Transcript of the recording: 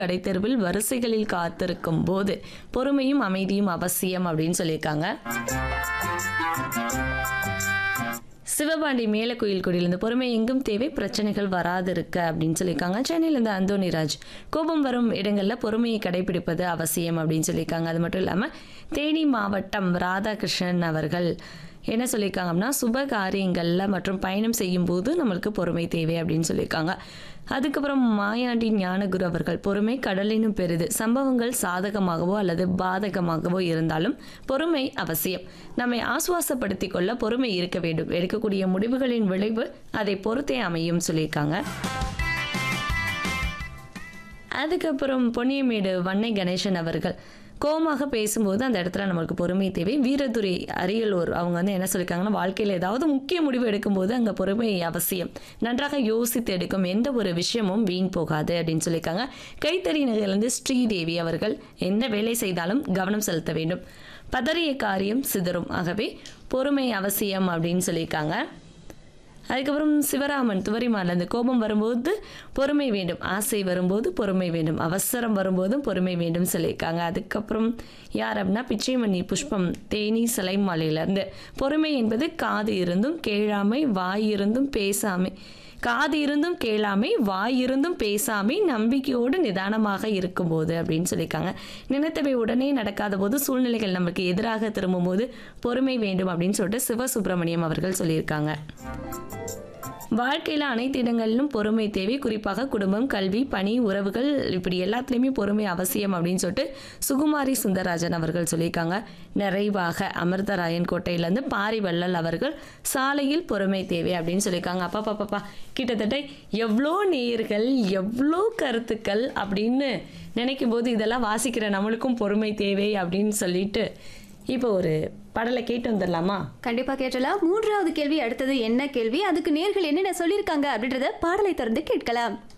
கடைத்தெருவில் வரிசைகளில் காத்திருக்கும் போது பொறுமையும் அமைதியும் அவசியம் அப்படின்னு சொல்லியிருக்காங்க சிவபாண்டி மேலக்கோயில் குடியிலிருந்து பொறுமை எங்கும் தேவை பிரச்சனைகள் வராது இருக்க அப்படின்னு சொல்லியிருக்காங்க சென்னையிலேருந்து அந்தோனிராஜ் கோபம் வரும் இடங்களில் பொறுமையை கடைபிடிப்பது அவசியம் அப்படின்னு சொல்லியிருக்காங்க அது மட்டும் இல்லாமல் தேனி மாவட்டம் ராதாகிருஷ்ணன் அவர்கள் என்ன சொல்லியிருக்காங்க அப்படின்னா சுப காரியங்களில் மற்றும் பயணம் செய்யும் போது நம்மளுக்கு பொறுமை தேவை அப்படின்னு சொல்லியிருக்காங்க அதுக்கப்புறம் மாயாண்டி ஞானகுரு அவர்கள் பொறுமை கடலினும் பெரிது சம்பவங்கள் சாதகமாகவோ அல்லது பாதகமாகவோ இருந்தாலும் பொறுமை அவசியம் நம்மை ஆசுவாசப்படுத்தி கொள்ள பொறுமை இருக்க வேண்டும் எடுக்கக்கூடிய முடிவுகளின் விளைவு அதை பொறுத்தே அமையும் சொல்லியிருக்காங்க அதுக்கப்புறம் பொன்னியமேடு வன்னை கணேசன் அவர்கள் கோமாக பேசும்போது அந்த இடத்துல நம்மளுக்கு பொறுமை தேவை வீரதுரை அரியலூர் அவங்க வந்து என்ன சொல்லியிருக்காங்கன்னா வாழ்க்கையில் ஏதாவது முக்கிய முடிவு எடுக்கும்போது அங்கே பொறுமை அவசியம் நன்றாக யோசித்து எடுக்கும் எந்த ஒரு விஷயமும் வீண் போகாது அப்படின்னு சொல்லியிருக்காங்க கைத்தறி நகர்லேருந்து ஸ்ரீதேவி அவர்கள் எந்த வேலை செய்தாலும் கவனம் செலுத்த வேண்டும் பதறிய காரியம் சிதறும் ஆகவே பொறுமை அவசியம் அப்படின்னு சொல்லியிருக்காங்க அதுக்கப்புறம் சிவராமன் துவரிமாலேருந்து கோபம் வரும்போது பொறுமை வேண்டும் ஆசை வரும்போது பொறுமை வேண்டும் அவசரம் வரும்போதும் பொறுமை வேண்டும் சொல்லியிருக்காங்க அதுக்கப்புறம் யார் அப்படின்னா பிச்சைமணி புஷ்பம் தேனி சிலைமாலையிலேருந்து பொறுமை என்பது காது இருந்தும் கேளாமை வாய் இருந்தும் பேசாமை காது இருந்தும் கேளாமை வாய் இருந்தும் பேசாமை நம்பிக்கையோடு நிதானமாக இருக்கும்போது அப்படின்னு சொல்லியிருக்காங்க நினைத்தவை உடனே நடக்காத போது சூழ்நிலைகள் நமக்கு எதிராக திரும்பும்போது பொறுமை வேண்டும் அப்படின்னு சொல்லிட்டு சிவசுப்பிரமணியம் அவர்கள் சொல்லியிருக்காங்க வாழ்க்கையில் அனைத்து இடங்களிலும் பொறுமை தேவை குறிப்பாக குடும்பம் கல்வி பணி உறவுகள் இப்படி எல்லாத்துலேயுமே பொறுமை அவசியம் அப்படின்னு சொல்லிட்டு சுகுமாரி சுந்தரராஜன் அவர்கள் சொல்லியிருக்காங்க நிறைவாக அமிர்தராயன் கோட்டையிலேருந்து பாரி வள்ளல் அவர்கள் சாலையில் பொறுமை தேவை அப்படின்னு சொல்லியிருக்காங்க அப்பா பாப்பாப்பா கிட்டத்தட்ட எவ்வளோ நேயர்கள் எவ்வளோ கருத்துக்கள் அப்படின்னு நினைக்கும் போது இதெல்லாம் வாசிக்கிற நம்மளுக்கும் பொறுமை தேவை அப்படின்னு சொல்லிட்டு இப்போ ஒரு பாடலை கேட்டு வந்துடலாமா கண்டிப்பா கேட்டலாம் மூன்றாவது கேள்வி அடுத்தது என்ன கேள்வி அதுக்கு நேர்கள் என்னென்ன சொல்லியிருக்காங்க அப்படின்றத பாடலை தொடர்ந்து கேட்கலாம்